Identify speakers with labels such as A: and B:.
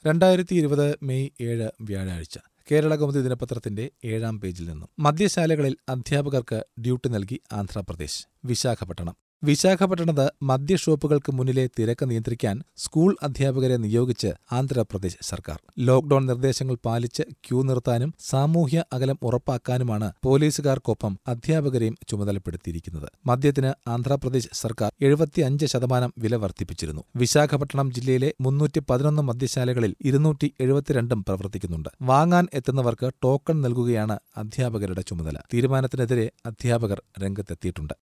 A: രണ്ടായിരത്തി ഇരുപത് മെയ് ഏഴ് വ്യാഴാഴ്ച കേരളകൗമുദി ദിനപത്രത്തിന്റെ ഏഴാം പേജിൽ നിന്നും മദ്യശാലകളിൽ അധ്യാപകർക്ക് ഡ്യൂട്ടി നൽകി ആന്ധ്രാപ്രദേശ് വിശാഖപട്ടണം വിശാഖപട്ടണത്ത് മദ്യഷോപ്പുകൾക്ക് മുന്നിലെ തിരക്ക് നിയന്ത്രിക്കാൻ സ്കൂൾ അധ്യാപകരെ നിയോഗിച്ച് ആന്ധ്രാപ്രദേശ് സർക്കാർ ലോക്ഡൌൺ നിർദ്ദേശങ്ങൾ പാലിച്ച് ക്യൂ നിർത്താനും സാമൂഹ്യ അകലം ഉറപ്പാക്കാനുമാണ് പോലീസുകാർക്കൊപ്പം അധ്യാപകരെയും ചുമതലപ്പെടുത്തിയിരിക്കുന്നത് മദ്യത്തിന് ആന്ധ്രാപ്രദേശ് സർക്കാർ എഴുപത്തിയഞ്ച് ശതമാനം വില വർദ്ധിപ്പിച്ചിരുന്നു വിശാഖപട്ടണം ജില്ലയിലെ മുന്നൂറ്റി പതിനൊന്ന് മദ്യശാലകളിൽ ഇരുന്നൂറ്റി എഴുപത്തിരണ്ടും പ്രവർത്തിക്കുന്നുണ്ട് വാങ്ങാൻ എത്തുന്നവർക്ക് ടോക്കൺ നൽകുകയാണ് അധ്യാപകരുടെ ചുമതല തീരുമാനത്തിനെതിരെ അധ്യാപകർ രംഗത്തെത്തിയിട്ടുണ്ട്